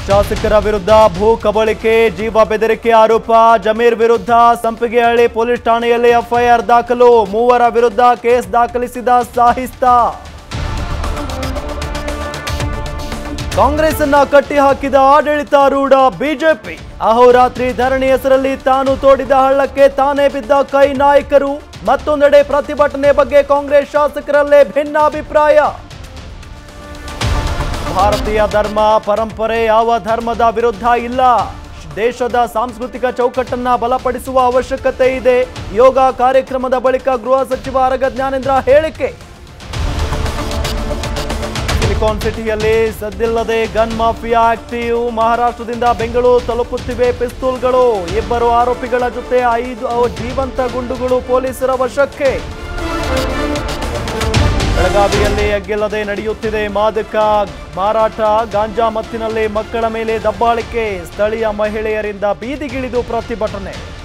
ಶಾಸಕರ ವಿರುದ್ಧ ಭೂ ಕಬಳಿಕೆ ಜೀವ ಬೆದರಿಕೆ ಆರೋಪ ಜಮೀರ್ ವಿರುದ್ಧ ಸಂಪಿಗೆಹಳ್ಳಿ ಪೊಲೀಸ್ ಠಾಣೆಯಲ್ಲಿ ಎಫ್ಐಆರ್ ದಾಖಲು ಮೂವರ ವಿರುದ್ಧ ಕೇಸ್ ದಾಖಲಿಸಿದ ಸಾಹಿಸ್ತ ಕಾಂಗ್ರೆಸ್ ಅನ್ನ ಕಟ್ಟಿ ಹಾಕಿದ ಆಡಳಿತಾರೂಢ ಬಿಜೆಪಿ ಅಹೋರಾತ್ರಿ ಧರಣಿ ಹೆಸರಲ್ಲಿ ತಾನು ತೋಡಿದ ಹಳ್ಳಕ್ಕೆ ತಾನೇ ಬಿದ್ದ ಕೈ ನಾಯಕರು ಮತ್ತೊಂದೆಡೆ ಪ್ರತಿಭಟನೆ ಬಗ್ಗೆ ಕಾಂಗ್ರೆಸ್ ಶಾಸಕರಲ್ಲೇ ಭಿನ್ನಾಭಿಪ್ರಾಯ ಭಾರತೀಯ ಧರ್ಮ ಪರಂಪರೆ ಯಾವ ಧರ್ಮದ ವಿರುದ್ಧ ಇಲ್ಲ ದೇಶದ ಸಾಂಸ್ಕೃತಿಕ ಚೌಕಟ್ಟನ್ನ ಬಲಪಡಿಸುವ ಅವಶ್ಯಕತೆ ಇದೆ ಯೋಗ ಕಾರ್ಯಕ್ರಮದ ಬಳಿಕ ಗೃಹ ಸಚಿವ ಆರಗ ಜ್ಞಾನೇಂದ್ರ ಹೇಳಿಕೆ ಸಿಲಿಕಾನ್ ಸಿಟಿಯಲ್ಲಿ ಸದ್ದಿಲ್ಲದೆ ಗನ್ ಮಾಫಿಯಾ ಆಕ್ಟಿವ್ ಮಹಾರಾಷ್ಟ್ರದಿಂದ ಬೆಂಗಳೂರು ತಲುಪುತ್ತಿವೆ ಪಿಸ್ತೂಲ್ಗಳು ಇಬ್ಬರು ಆರೋಪಿಗಳ ಜೊತೆ ಐದು ಜೀವಂತ ಗುಂಡುಗಳು ಪೊಲೀಸರ ವಶಕ್ಕೆ ಬೆಳಗಾವಿಯಲ್ಲಿ ಎಗ್ಗಿಲ್ಲದೆ ನಡೆಯುತ್ತಿದೆ ಮಾದಕ ಮಾರಾಟ ಗಾಂಜಾ ಮತ್ತಿನಲ್ಲಿ ಮಕ್ಕಳ ಮೇಲೆ ದಬ್ಬಾಳಿಕೆ ಸ್ಥಳೀಯ ಮಹಿಳೆಯರಿಂದ ಬೀದಿಗಿಳಿದು ಪ್ರತಿಭಟನೆ